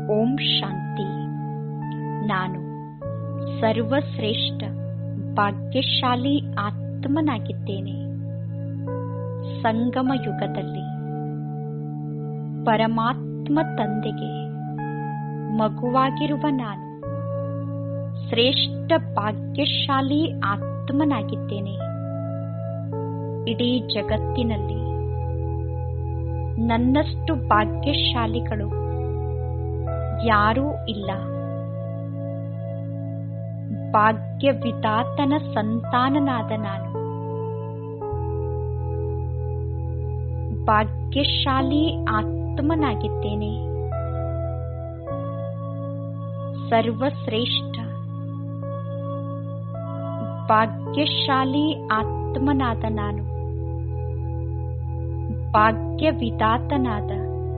ಓಂ ಶಾಂತಿ ನಾನು ಸರ್ವಶ್ರೇಷ್ಠ ಭಾಗ್ಯಶಾಲಿ ಆತ್ಮನಾಗಿದ್ದೇನೆ ಸಂಗಮ ಯುಗದಲ್ಲಿ ಪರಮಾತ್ಮ ತಂದೆಗೆ ಮಗುವಾಗಿರುವ ನಾನು ಶ್ರೇಷ್ಠ ಭಾಗ್ಯಶಾಲಿ ಆತ್ಮನಾಗಿದ್ದೇನೆ ಇಡೀ ಜಗತ್ತಿನಲ್ಲಿ ನನ್ನಷ್ಟು ಭಾಗ್ಯಶಾಲಿಗಳು ಯಾರೂ ಇಲ್ಲ ಭಾಗ್ಯವಿದಾತನ ಸಂತಾನನಾದ ನಾನು ಭಾಗ್ಯಶಾಲಿ ಆತ್ಮನಾಗಿದ್ದೇನೆ ಸರ್ವಶ್ರೇಷ್ಠ ಭಾಗ್ಯಶಾಲಿ ಆತ್ಮನಾದ ನಾನು ಭಾಗ್ಯವಿದಾತನಾದ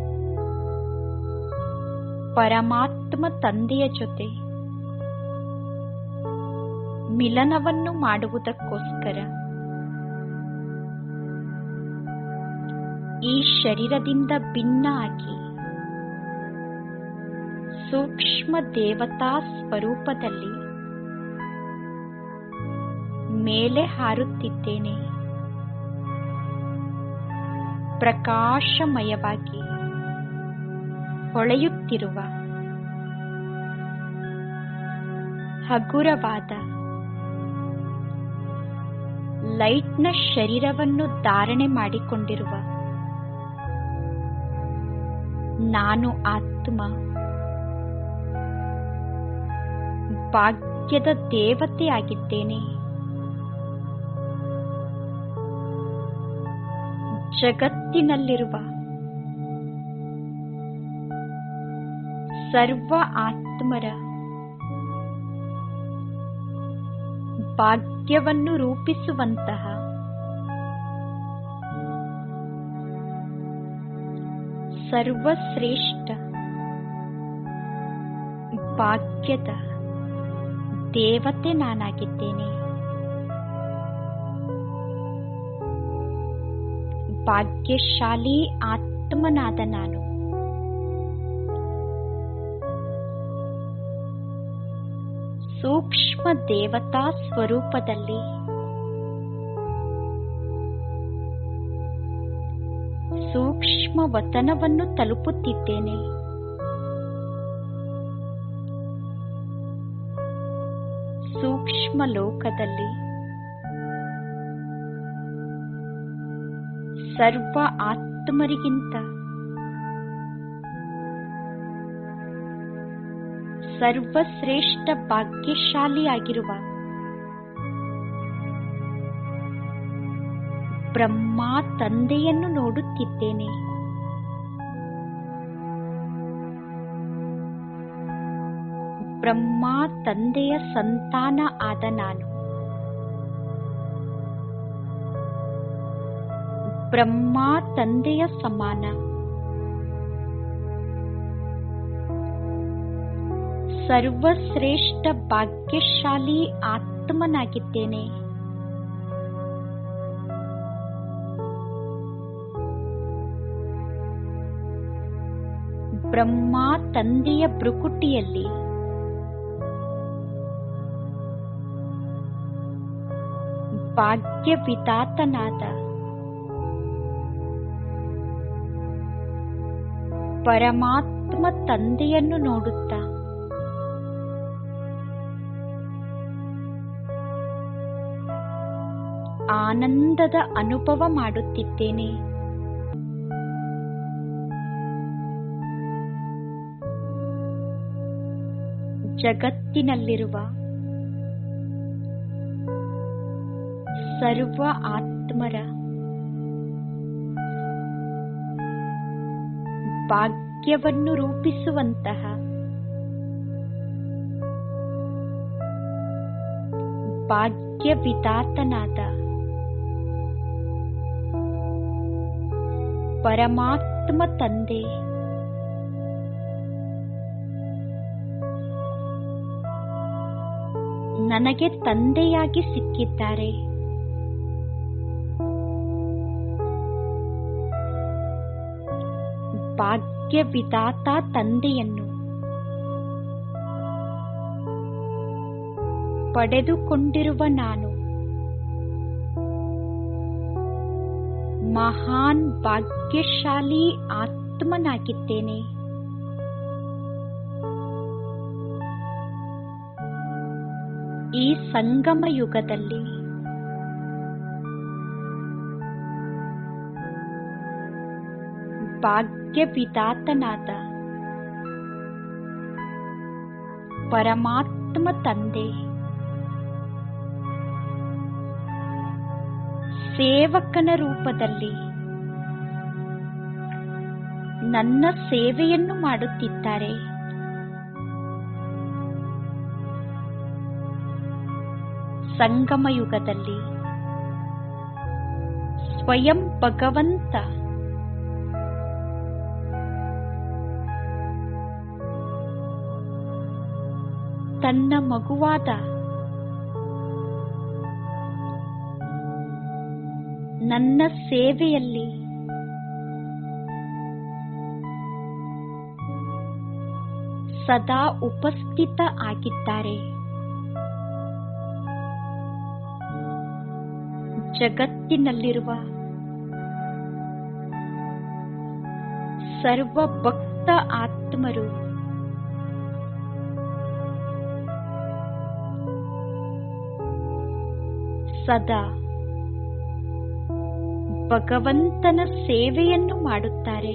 ಪರಮಾತ್ಮ ತಂದೆಯ ಜೊತೆ ಮಿಲನವನ್ನು ಮಾಡುವುದಕ್ಕೋಸ್ಕರ ಈ ಶರೀರದಿಂದ ಭಿನ್ನ ಆಗಿ ಸೂಕ್ಷ್ಮ ದೇವತಾ ಸ್ವರೂಪದಲ್ಲಿ ಮೇಲೆ ಹಾರುತ್ತಿದ್ದೇನೆ ಪ್ರಕಾಶಮಯವಾಗಿ ಹೊಳೆಯುತ್ತಿರುವ ಹಗುರವಾದ ಲೈಟ್ನ ಶರೀರವನ್ನು ಧಾರಣೆ ಮಾಡಿಕೊಂಡಿರುವ ನಾನು ಆತ್ಮ ಭಾಗ್ಯದ ದೇವತೆಯಾಗಿದ್ದೇನೆ ಜಗತ್ತಿನಲ್ಲಿರುವ ಸರ್ವ ಆತ್ಮರ ಭಾಗ್ಯವನ್ನು ರೂಪಿಸುವಂತಹ ಸರ್ವಶ್ರೇಷ್ಠ ಭಾಗ್ಯದ ದೇವತೆ ನಾನಾಗಿದ್ದೇನೆ ಭಾಗ್ಯಶಾಲಿ ಆತ್ಮನಾದ ನಾನು ಸೂಕ್ಷ್ಮ ದೇವತಾ ಸ್ವರೂಪದಲ್ಲಿ ಸೂಕ್ಷ್ಮ ವತನವನ್ನು ತಲುಪುತ್ತಿದ್ದೇನೆ ಸೂಕ್ಷ್ಮ ಲೋಕದಲ್ಲಿ ಸರ್ವ ಆತ್ಮರಿಗಿಂತ ಸರ್ವಶ್ರೇಷ್ಠ ಭಾಗ್ಯಶಾಲಿಯಾಗಿರುವ ಬ್ರಹ್ಮ ತಂದೆಯನ್ನು ನೋಡುತ್ತಿದ್ದೇನೆ ಬ್ರಹ್ಮ ತಂದೆಯ ಸಂತಾನ ಆದ ನಾನು ಬ್ರಹ್ಮ ತಂದೆಯ ಸಮಾನ ಸರ್ವಶ್ರೇಷ್ಠ ಭಾಗ್ಯಶಾಲಿ ಆತ್ಮನಾಗಿದ್ದೇನೆ ಬ್ರಹ್ಮ ತಂದೆಯ ಭ್ರುಕುಟಿಯಲ್ಲಿ ಭಾಗ್ಯವಿದಾತನಾದ ಪರಮಾತ್ಮ ತಂದೆಯನ್ನು ನೋಡುತ್ತಾ ಆನಂದದ ಅನುಭವ ಮಾಡುತ್ತಿದ್ದೇನೆ ಜಗತ್ತಿನಲ್ಲಿರುವ ಸರ್ವ ಆತ್ಮರ ಭಾಗ್ಯವನ್ನು ರೂಪಿಸುವಂತಹ ಭಾಗ್ಯವಿದಾತನಾದ ಪರಮಾತ್ಮ ತಂದೆ ನನಗೆ ತಂದೆಯಾಗಿ ಸಿಕ್ಕಿದ್ದಾರೆ ಭಾಗ್ಯವಿದಾತ ತಂದೆಯನ್ನು ಪಡೆದುಕೊಂಡಿರುವ ನಾನು ಮಹಾನ್ ಭಾಗ್ಯಶಾಲಿ ಆತ್ಮನಾಗಿದ್ದೇನೆ ಈ ಸಂಗಮ ಯುಗದಲ್ಲಿ ಭಾಗ್ಯವಿದಾತನಾದ ಪರಮಾತ್ಮ ತಂದೆ ಸೇವಕನ ರೂಪದಲ್ಲಿ ನನ್ನ ಸೇವೆಯನ್ನು ಮಾಡುತ್ತಿದ್ದಾರೆ ಸಂಗಮ ಯುಗದಲ್ಲಿ ಸ್ವಯಂ ಭಗವಂತ ತನ್ನ ಮಗುವಾದ ನನ್ನ ಸೇವೆಯಲ್ಲಿ ಸದಾ ಉಪಸ್ಥಿತ ಆಗಿದ್ದಾರೆ ಜಗತ್ತಿನಲ್ಲಿರುವ ಸರ್ವ ಭಕ್ತ ಆತ್ಮರು ಸದಾ ಭಗವಂತನ ಸೇವೆಯನ್ನು ಮಾಡುತ್ತಾರೆ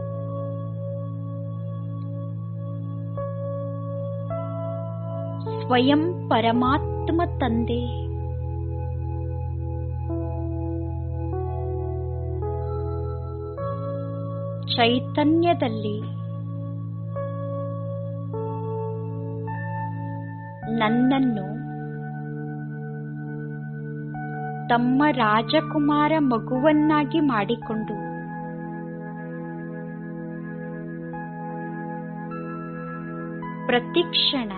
ಸ್ವಯಂ ಪರಮಾತ್ಮ ತಂದೆ ಚೈತನ್ಯದಲ್ಲಿ ನನ್ನನ್ನು ತಮ್ಮ ರಾಜಕುಮಾರ ಮಗುವನ್ನಾಗಿ ಮಾಡಿಕೊಂಡು ಪ್ರತಿಕ್ಷಣ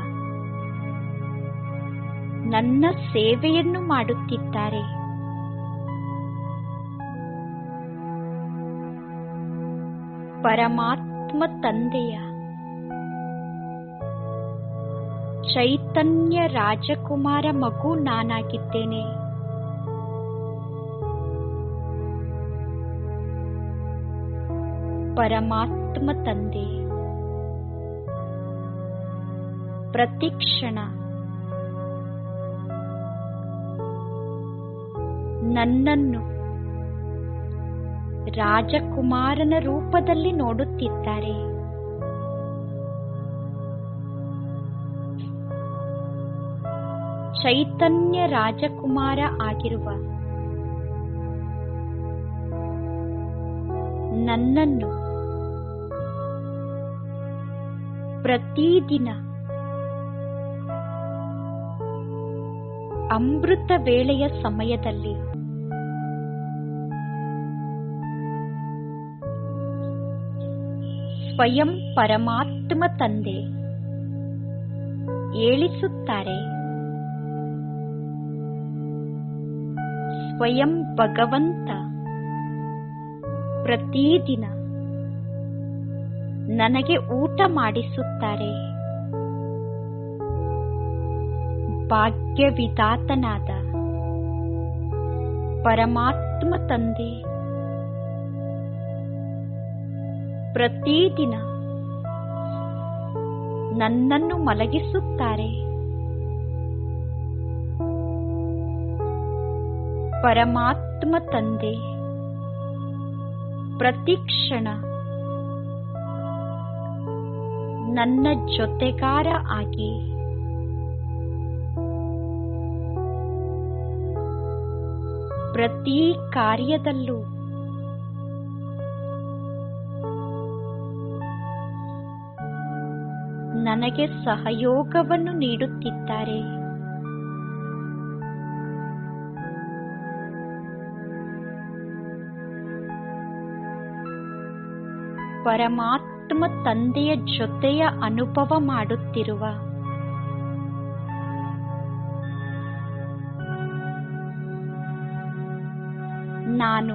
ನನ್ನ ಸೇವೆಯನ್ನು ಮಾಡುತ್ತಿದ್ದಾರೆ ಪರಮಾತ್ಮ ತಂದೆಯ ಚೈತನ್ಯ ರಾಜಕುಮಾರ ಮಗು ನಾನಾಗಿದ್ದೇನೆ ಪರಮಾತ್ಮ ತಂದೆ ಪ್ರತಿಕ್ಷಣ ನನ್ನನ್ನು ರಾಜಕುಮಾರನ ರೂಪದಲ್ಲಿ ನೋಡುತ್ತಿದ್ದಾರೆ ಚೈತನ್ಯ ರಾಜಕುಮಾರ ಆಗಿರುವ ನನ್ನನ್ನು ಪ್ರತಿದಿನ ಅಮೃತ ವೇಳೆಯ ಸಮಯದಲ್ಲಿ ಸ್ವಯಂ ಪರಮಾತ್ಮ ತಂದೆ ಏಳಿಸುತ್ತಾರೆ ಸ್ವಯಂ ಭಗವಂತ ಪ್ರತಿದಿನ ನನಗೆ ಊಟ ಮಾಡಿಸುತ್ತಾರೆ ಭಾಗ್ಯವಿದಾತನಾದ ಪರಮಾತ್ಮ ತಂದೆ ಪ್ರತಿದಿನ ನನ್ನನ್ನು ಮಲಗಿಸುತ್ತಾರೆ ಪರಮಾತ್ಮ ತಂದೆ ಪ್ರತಿಕ್ಷಣ ನನ್ನ ಜೊತೆಗಾರ ಆಗಿ ಪ್ರತಿ ಕಾರ್ಯದಲ್ಲೂ ನನಗೆ ಸಹಯೋಗವನ್ನು ನೀಡುತ್ತಿದ್ದಾರೆ ಪರಮಾತ್ಮ ತಂದೆಯ ಜೊತೆಯ ಅನುಭವ ಮಾಡುತ್ತಿರುವ ನಾನು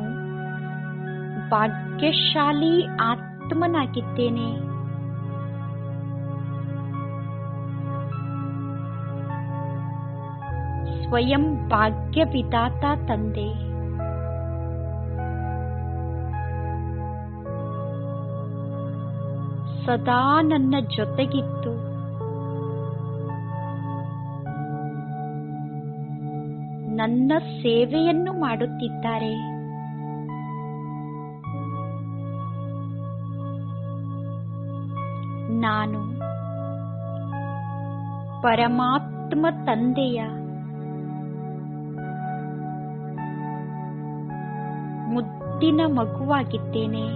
ಭಾಗ್ಯಶಾಲಿ ಆತ್ಮನಾಗಿದ್ದೇನೆ ಸ್ವಯಂ ಭಾಗ್ಯ ವಿಧಾತ ತಂದೆ ಸದಾ ನನ್ನ ಜೊತೆಗಿದ್ದು ನನ್ನ ಸೇವೆಯನ್ನು ಮಾಡುತ್ತಿದ್ದಾರೆ ನಾನು ಪರಮಾತ್ಮ ತಂದೆಯ ಮುದ್ದಿನ ಮಗುವಾಗಿದ್ದೇನೆ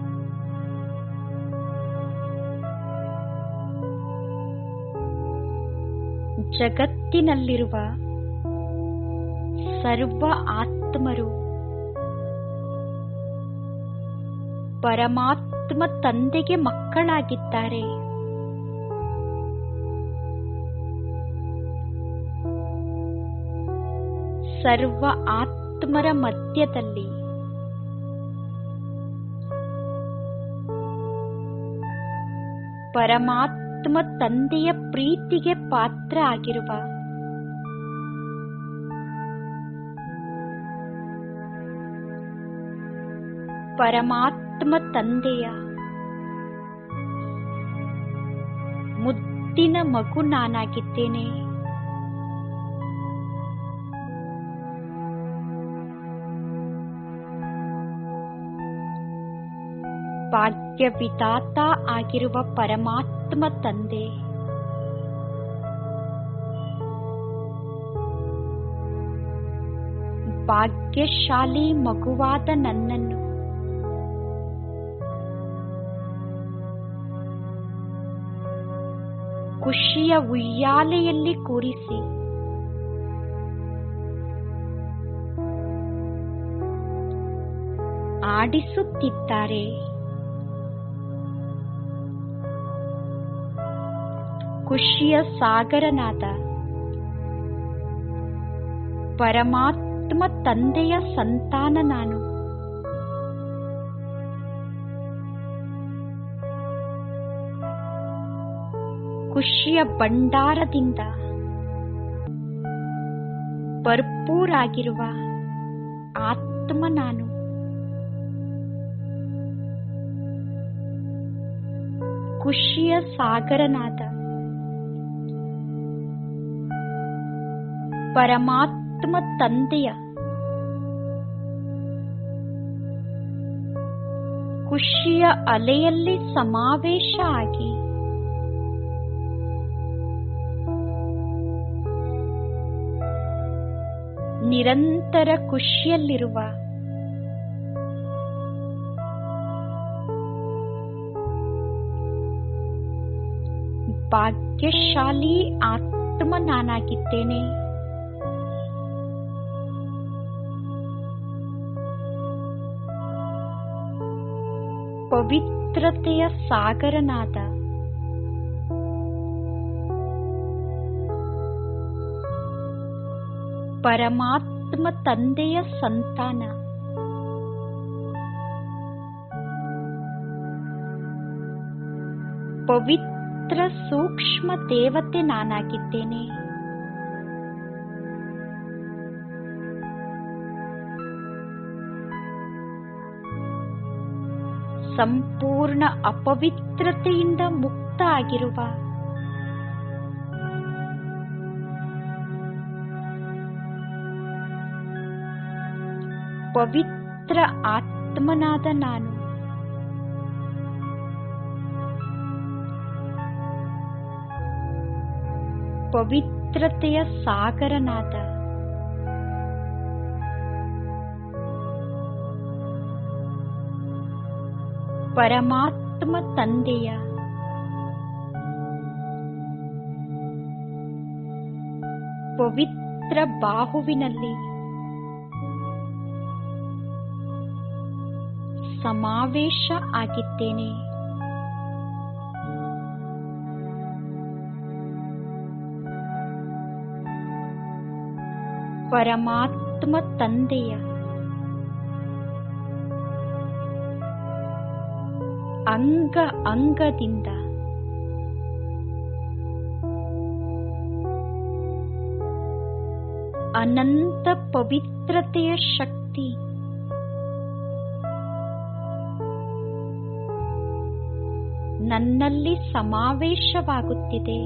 ಜಗತ್ತಿನಲ್ಲಿರುವ ಸರ್ವ ಆತ್ಮರು ಪರಮಾತ್ಮ ತಂದೆಗೆ ಮಕ್ಕಳಾಗಿದ್ದಾರೆ ಸರ್ವ ಆತ್ಮರ ಮಧ್ಯದಲ್ಲಿ ಪರಮಾತ್ಮ ತಂದೆಯ ಪ್ರೀತಿಗೆ ಪಾತ್ರ ಆಗಿರುವ ಪರಮಾತ್ಮ ತಂದೆಯ ಮುದ್ದಿನ ಮಗು ನಾನಾಗಿದ್ದೇನೆ ಭಾಗ್ಯ ವಿಧಾತ ಆಗಿರುವ ಪರಮಾತ್ಮ ತಂದೆ ಭಾಗ್ಯಶಾಲಿ ಮಗುವಾದ ನನ್ನನ್ನು ಖುಷಿಯ ಉಯ್ಯಾಲೆಯಲ್ಲಿ ಕೂರಿಸಿ ಆಡಿಸುತ್ತಿದ್ದಾರೆ ಖುಷಿಯ ಸಾಗರನಾದ ಪರಮಾತ್ಮ ತಂದೆಯ ಸಂತಾನ ನಾನು ಖುಷಿಯ ಭಂಡಾರದಿಂದ ಭರ್ಪೂರಾಗಿರುವ ಆತ್ಮ ನಾನು ಖುಷಿಯ ಸಾಗರನಾದ ಪರಮಾತ್ಮ ತಂದೆಯ ಖುಷಿಯ ಅಲೆಯಲ್ಲಿ ಸಮಾವೇಶ ಆಗಿ ನಿರಂತರ ಖುಷಿಯಲ್ಲಿರುವ ಭಾಗ್ಯಶಾಲಿ ಆತ್ಮ ನಾನಾಗಿದ್ದೇನೆ ಪವಿತ್ರತೆಯ ಸಾಗರನಾದ ಪರಮಾತ್ಮ ತಂದೆಯ ಸಂತಾನ ಪವಿತ್ರ ಸೂಕ್ಷ್ಮ ದೇವತೆ ನಾನಾಗಿದ್ದೇನೆ ಸಂಪೂರ್ಣ ಅಪವಿತ್ರತೆಯಿಂದ ಮುಕ್ತ ಆಗಿರುವ ಪವಿತ್ರ ಆತ್ಮನಾದ ನಾನು ಪವಿತ್ರತೆಯ ಸಾಗರನಾದ ಪರಮಾತ್ಮ ತಂದೆಯ ಪವಿತ್ರ ಬಾಹುವಿನಲ್ಲಿ ಸಮಾವೇಶ ಆಗಿದ್ದೇನೆ ಪರಮಾತ್ಮ ತಂದೆಯ ಅಂಗ ಅಂಗದಿಂದ ಅನಂತ ಪವಿತ್ರತೆಯ ಶಕ್ತಿ ನನ್ನಲ್ಲಿ ಸಮಾವೇಶವಾಗುತ್ತಿದೆ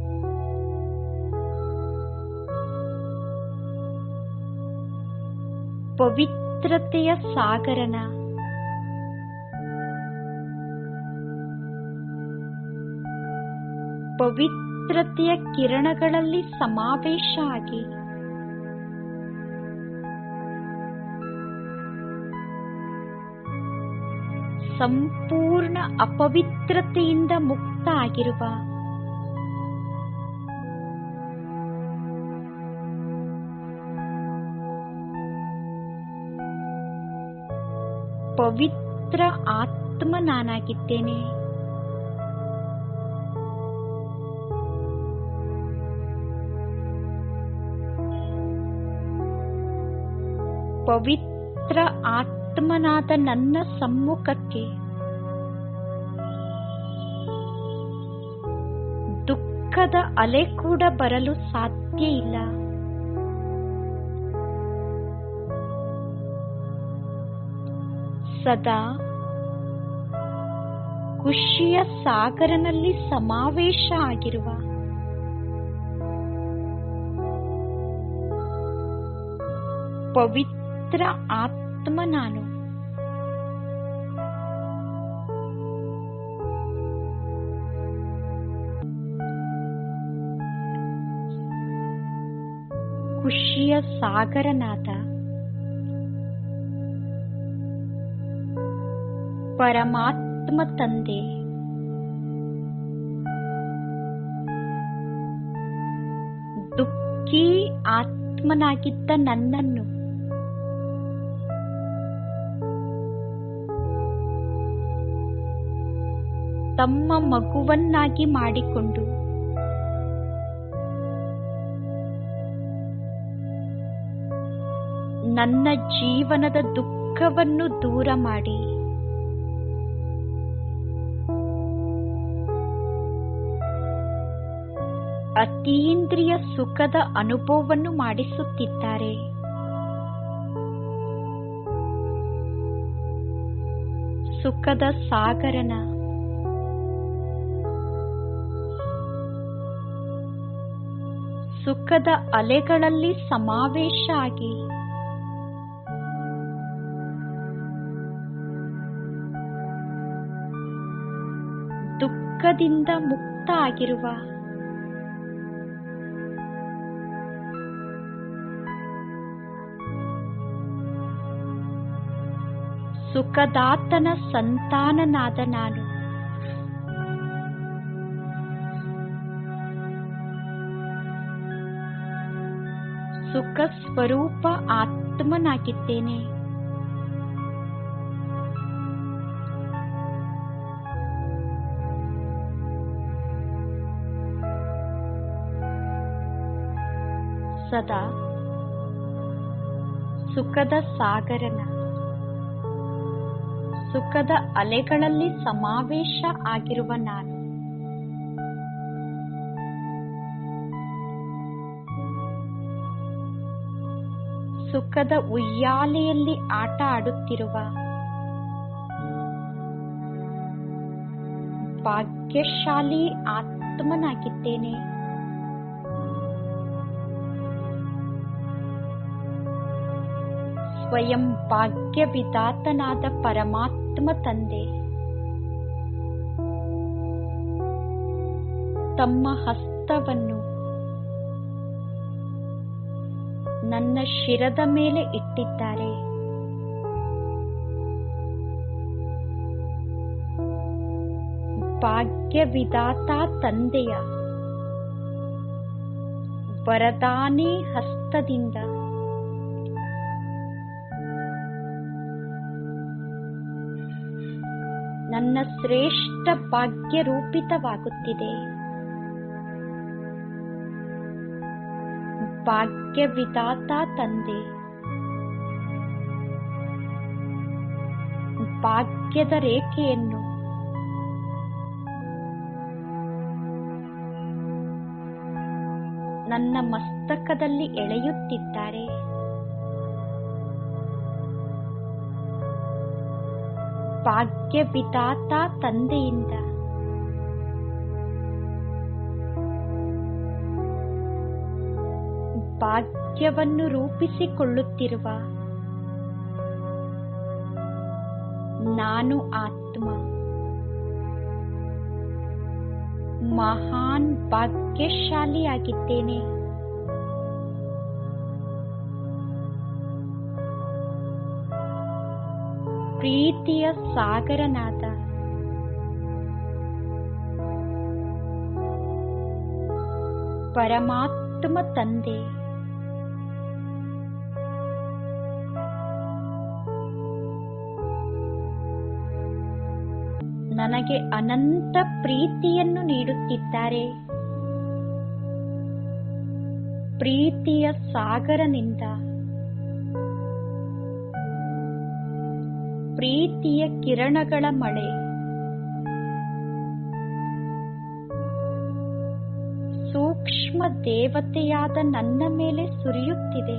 ಪವಿತ್ರತೆಯ ಸಾಗರನ ಪವಿತ್ರತೆಯ ಕಿರಣಗಳಲ್ಲಿ ಸಮಾವೇಶ ಆಗಿ ಸಂಪೂರ್ಣ ಅಪವಿತ್ರತೆಯಿಂದ ಮುಕ್ತ ಆಗಿರುವ ಪವಿತ್ರ ಆತ್ಮ ನಾನಾಗಿದ್ದೇನೆ ಪವಿತ್ರ ಆತ್ಮನಾದ ನನ್ನ ಸಮ್ಮುಖಕ್ಕೆ ದುಃಖದ ಅಲೆ ಕೂಡ ಬರಲು ಸಾಧ್ಯ ಇಲ್ಲ ಸದಾ ಖುಷಿಯ ಸಾಗರನಲ್ಲಿ ಸಮಾವೇಶ ಆಗಿರುವ ಪವಿತ್ರ ಆತ್ಮ ನಾನು ಖುಷಿಯ ಸಾಗರನಾದ ಪರಮಾತ್ಮ ತಂದೆ ದುಃಖಿ ಆತ್ಮನಾಗಿದ್ದ ನನ್ನನ್ನು ತಮ್ಮ ಮಗುವನ್ನಾಗಿ ಮಾಡಿಕೊಂಡು ನನ್ನ ಜೀವನದ ದುಃಖವನ್ನು ದೂರ ಮಾಡಿ ಅತೀಂದ್ರಿಯ ಸುಖದ ಅನುಭವವನ್ನು ಮಾಡಿಸುತ್ತಿದ್ದಾರೆ ಸುಖದ ಸಾಗರನ ಸುಖದ ಅಲೆಗಳಲ್ಲಿ ಸಮಾವೇಶ ಆಗಿ ದುಃಖದಿಂದ ಮುಕ್ತ ಆಗಿರುವ ಸುಖದಾತನ ಸಂತಾನನಾದ ನಾನು ಸುಖ ಸ್ವರೂಪ ಆತ್ಮನಾಗಿದ್ದೇನೆ ಸದಾ ಸುಖದ ಸಾಗರನ ಸುಖದ ಅಲೆಗಳಲ್ಲಿ ಸಮಾವೇಶ ಆಗಿರುವ ನಾನು ಸುಖದ ಉಯ್ಯಾಲೆಯಲ್ಲಿ ಆಟ ಆಡುತ್ತಿರುವ ಭಾಗ್ಯಶಾಲಿ ಆತ್ಮನಾಗಿದ್ದೇನೆ ಸ್ವಯಂ ಭಾಗ್ಯ ವಿಧಾತನಾದ ಪರಮಾತ್ಮ ತಂದೆ ತಮ್ಮ ಹಸ್ತವನ್ನು ನನ್ನ ಶಿರದ ಮೇಲೆ ಇಟ್ಟಿದ್ದಾರೆ ಭಾಗ್ಯ ವಿಧಾತ ತಂದೆಯ ವರದಾನಿ ಹಸ್ತದಿಂದ ನನ್ನ ಶ್ರೇಷ್ಠ ಭಾಗ್ಯ ರೂಪಿತವಾಗುತ್ತಿದೆ ಭಾಗ್ಯ ವಿಧಾತ ತಂದೆ ಭಾಗ್ಯದ ರೇಖೆಯನ್ನು ನನ್ನ ಮಸ್ತಕದಲ್ಲಿ ಎಳೆಯುತ್ತಿದ್ದಾರೆ ಭಾಗ್ಯವಿದಾತ ತಂದೆಯಿಂದ ಭಾಗ್ಯವನ್ನು ರೂಪಿಸಿಕೊಳ್ಳುತ್ತಿರುವ ನಾನು ಆತ್ಮ ಮಹಾನ್ ಭಾಗ್ಯಶಾಲಿಯಾಗಿದ್ದೇನೆ ಪ್ರೀತಿಯ ಸಾಗರನಾದ ಪರಮಾತ್ಮ ತಂದೆ ನನಗೆ ಅನಂತ ಪ್ರೀತಿಯನ್ನು ನೀಡುತ್ತಿದ್ದಾರೆ ಪ್ರೀತಿಯ ಸಾಗರನಿಂದ ಪ್ರೀತಿಯ ಕಿರಣಗಳ ಮಳೆ ಸೂಕ್ಷ್ಮ ದೇವತೆಯಾದ ನನ್ನ ಮೇಲೆ ಸುರಿಯುತ್ತಿದೆ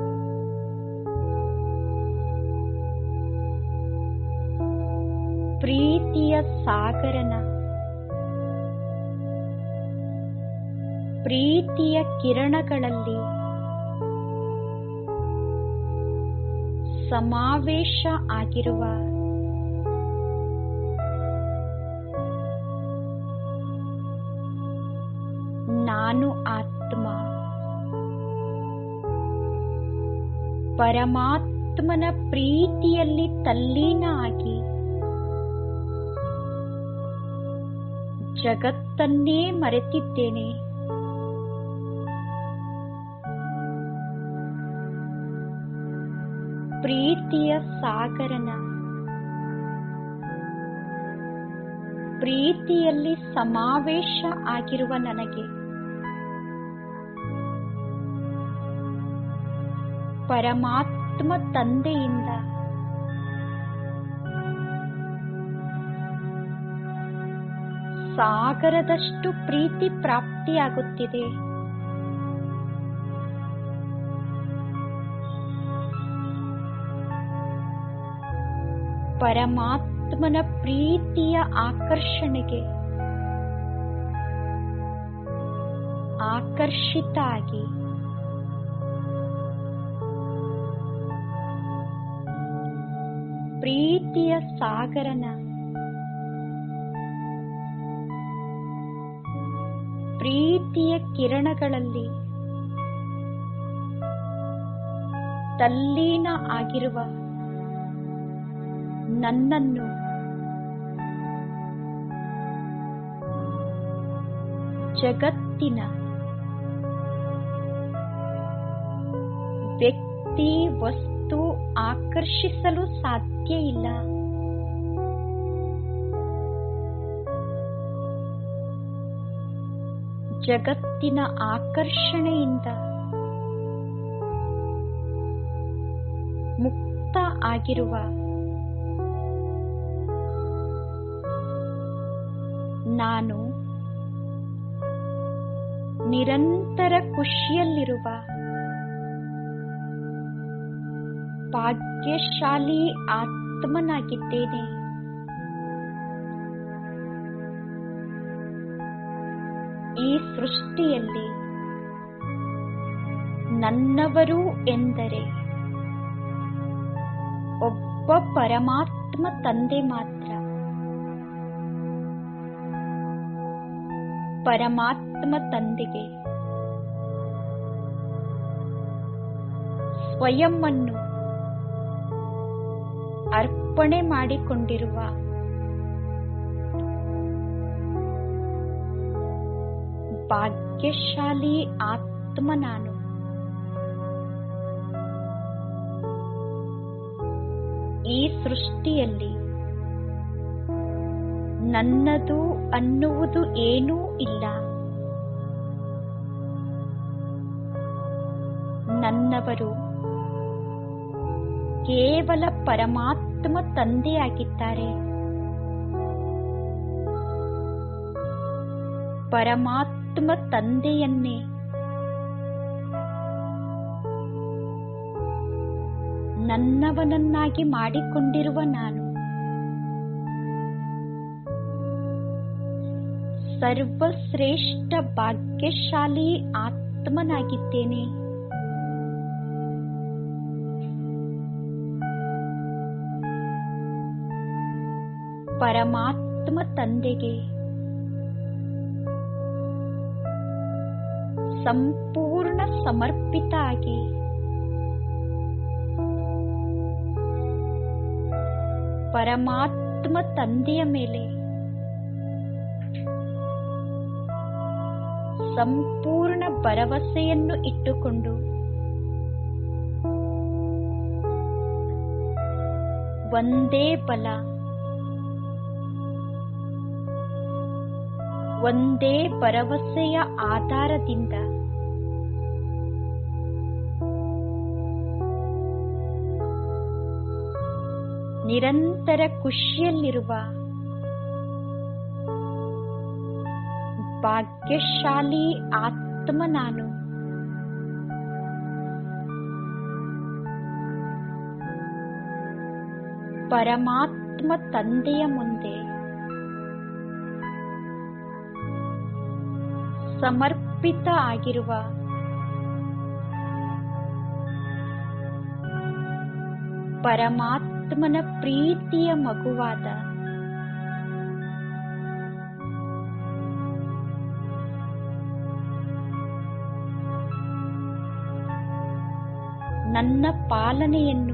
ಪ್ರೀತಿಯ ಸಾಗರನ ಪ್ರೀತಿಯ ಕಿರಣಗಳಲ್ಲಿ ಸಮಾವೇಶ ಆಗಿರುವ ನಾನು ಆತ್ಮ ಪರಮಾತ್ಮನ ಪ್ರೀತಿಯಲ್ಲಿ ತಲ್ಲೀನ ಆಗಿ ಜಗತ್ತನ್ನೇ ಮರೆತಿದ್ದೇನೆ ಪ್ರೀತಿಯ ಸಾಗರನ ಪ್ರೀತಿಯಲ್ಲಿ ಸಮಾವೇಶ ಆಗಿರುವ ನನಗೆ ಪರಮಾತ್ಮ ತಂದೆಯಿಂದ ಸಾಗರದಷ್ಟು ಪ್ರೀತಿ ಪ್ರಾಪ್ತಿಯಾಗುತ್ತಿದೆ ಪರಮಾತ್ಮನ ಪ್ರೀತಿಯ ಆಕರ್ಷಣೆಗೆ ಆಕರ್ಷಿತ ಆಗಿ ಪ್ರೀತಿಯ ಸಾಗರನ ಪ್ರೀತಿಯ ಕಿರಣಗಳಲ್ಲಿ ತಲ್ಲೀನ ಆಗಿರುವ ನನ್ನನ್ನು ಜಗತ್ತಿನ ವ್ಯಕ್ತಿ ವಸ್ತು ಆಕರ್ಷಿಸಲು ಸಾಧ್ಯ ಇಲ್ಲ ಜಗತ್ತಿನ ಆಕರ್ಷಣೆಯಿಂದ ಮುಕ್ತ ಆಗಿರುವ ನಾನು ನಿರಂತರ ಖುಷಿಯಲ್ಲಿರುವ ಭಾಗ್ಯಶಾಲಿ ಆತ್ಮನಾಗಿದ್ದೇನೆ ಈ ಸೃಷ್ಟಿಯಲ್ಲಿ ನನ್ನವರು ಎಂದರೆ ಒಬ್ಬ ಪರಮಾತ್ಮ ತಂದೆ ಮಾತ್ರ ಪರಮಾತ್ಮ ತಂದೆಗೆ ಸ್ವಯಂವನ್ನು ಅರ್ಪಣೆ ಮಾಡಿಕೊಂಡಿರುವ ಭಾಗ್ಯಶಾಲಿ ಆತ್ಮ ನಾನು ಈ ಸೃಷ್ಟಿಯಲ್ಲಿ ನನ್ನದು ಅನ್ನುವುದು ಏನೂ ಇಲ್ಲ ನನ್ನವರು ಕೇವಲ ಪರಮಾತ್ಮ ತಂದೆಯಾಗಿದ್ದಾರೆ ಪರಮಾತ್ಮ ತಂದೆಯನ್ನೇ ನನ್ನವನನ್ನಾಗಿ ಮಾಡಿಕೊಂಡಿರುವ ನಾನು ಸರ್ವಶ್ರೇಷ್ಠ ಭಾಗ್ಯಶಾಲಿ ಆತ್ಮನಾಗಿದ್ದೇನೆ ಪರಮಾತ್ಮ ತಂದೆಗೆ ಸಂಪೂರ್ಣ ಸಮರ್ಪಿತ ಆಗಿ ಪರಮಾತ್ಮ ತಂದೆಯ ಮೇಲೆ ಸಂಪೂರ್ಣ ಭರವಸೆಯನ್ನು ಇಟ್ಟುಕೊಂಡು ಒಂದೇ ಬಲ ಒಂದೇ ಭರವಸೆಯ ಆಧಾರದಿಂದ ನಿರಂತರ ಖುಷಿಯಲ್ಲಿರುವ ಭಾಗ್ಯಶಾಲಿ ಆತ್ಮ ನಾನು ಪರಮಾತ್ಮ ತಂದೆಯ ಮುಂದೆ ಸಮರ್ಪಿತ ಆಗಿರುವ ಪರಮಾತ್ಮನ ಪ್ರೀತಿಯ ಮಗುವಾದ ನನ್ನ ಪಾಲನೆಯನ್ನು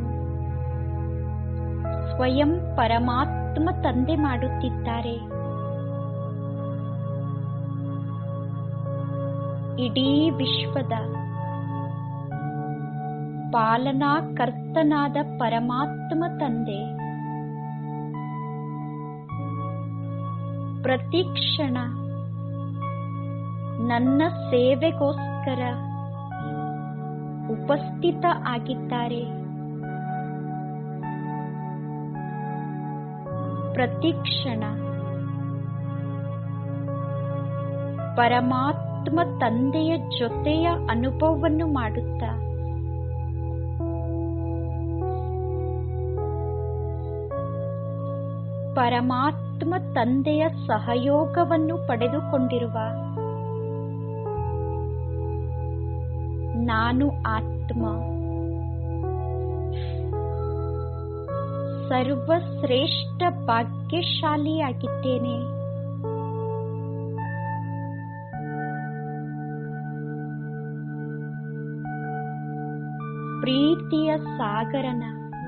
ಸ್ವಯಂ ಪರಮಾತ್ಮ ತಂದೆ ಮಾಡುತ್ತಿದ್ದಾರೆ ಇಡೀ ವಿಶ್ವದ ಪಾಲನಾಕರ್ತನಾದ ಪರಮಾತ್ಮ ತಂದೆ ಪ್ರತಿ ಕ್ಷಣ ನನ್ನ ಸೇವೆಗೋಸ್ಕರ ಉಪಸ್ಥಿತ ಆಗಿದ್ದಾರೆ ಪ್ರತಿ ಕ್ಷಣ ಪರಮಾತ್ಮ ತಂದೆಯ ಜೊತೆಯ ಅನುಭವವನ್ನು ಮಾಡುತ್ತಾ ಪರಮಾತ್ಮ ತಂದೆಯ ಸಹಯೋಗವನ್ನು ಪಡೆದುಕೊಂಡಿರುವ ನಾನು ಆತ್ಮ ಸರ್ವಶ್ರೇಷ್ಠ ಭಾಗ್ಯಶಾಲಿಯಾಗಿದ್ದೇನೆ ಪ್ರೀತಿಯ ಸಾಗರನ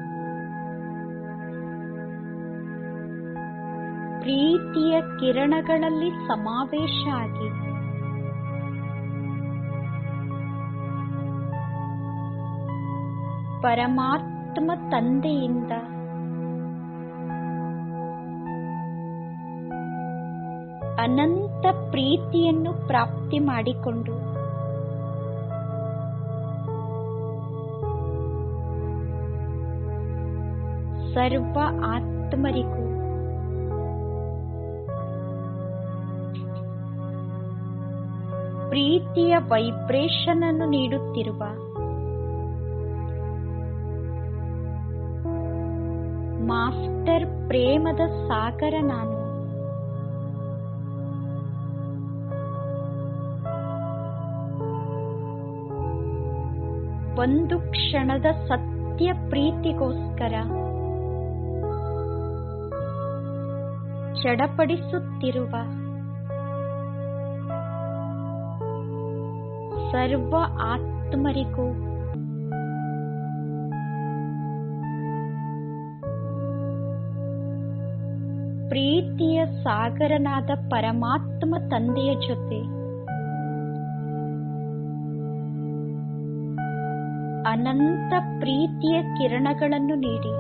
ಪ್ರೀತಿಯ ಕಿರಣಗಳಲ್ಲಿ ಸಮಾವೇಶ ಆಗಿ ಪರಮಾತ್ಮ ತಂದೆಯಿಂದ ಅನಂತ ಪ್ರೀತಿಯನ್ನು ಪ್ರಾಪ್ತಿ ಮಾಡಿಕೊಂಡು ಸರ್ವ ಆತ್ಮರಿಗೂ ಪ್ರೀತಿಯ ವೈಬ್ರೇಷನ್ ಅನ್ನು ನೀಡುತ್ತಿರುವ ಮಾಸ್ಟರ್ ಪ್ರೇಮದ ಸಾಗರ ನಾನು ಒಂದು ಕ್ಷಣದ ಸತ್ಯ ಪ್ರೀತಿಗೋಸ್ಕರ ಚಡಪಡಿಸುತ್ತಿರುವ ಸರ್ವ ಆತ್ಮರಿಗೂ ಪ್ರೀತಿಯ ಸಾಗರನಾದ ಪರಮಾತ್ಮ ತಂದೆಯ ಜೊತೆ ಅನಂತ ಪ್ರೀತಿಯ ಕಿರಣಗಳನ್ನು ನೀಡಿ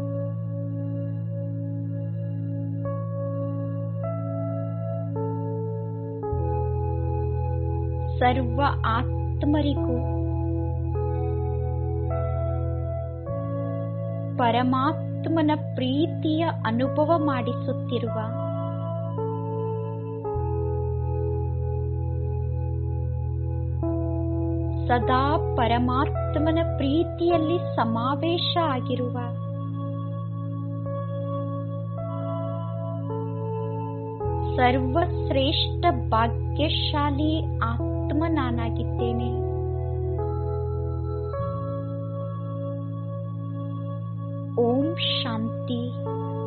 ಸರ್ವ ಆತ್ಮರಿಗೂ ಪರಮಾತ್ಮನ ಪ್ರೀತಿಯ ಅನುಭವ ಮಾಡಿಸುತ್ತಿರುವ ಸದಾ ಪರಮಾತ್ಮನ ಪ್ರೀತಿಯಲ್ಲಿ ಸಮಾವೇಶ ಆಗಿರುವ ಸರ್ವಶ್ರೇಷ್ಠ ಭಾಗ್ಯಶಾಲಿ ಆತ್ಮ ನಾನಾಗಿದ್ದೇನೆ ಓಂ ಶಾಂತಿ